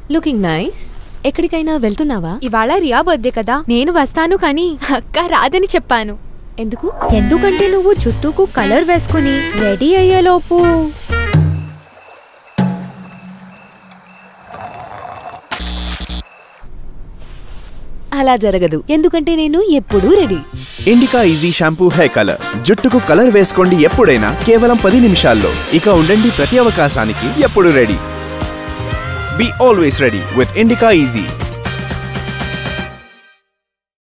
looking nice ఎక్కడికైనా వెళ్తున్నావా ఇవాళ రియా బర్త్డే కదా నేను వస్తాను కానీ అక్క రాదని చెప్పాను ఎందుకు ఎందుకంటే నువ్వు జుట్టుకు కలర్ వేసుకుని రెడీ అయ్యేలోపు అలా జరగదు ఎందుకంటే నేను ఎప్పుడూ ready Indica easy shampoo hair colour జుట్టుకు కలర్ వేసుకోండి ఎప్పుడైనా కేవలం పది నిమిషాల్లో ఇక ఉండండి ప్రతి అవకాశానికి ఎప్పుడు ready be always ready with Indica easy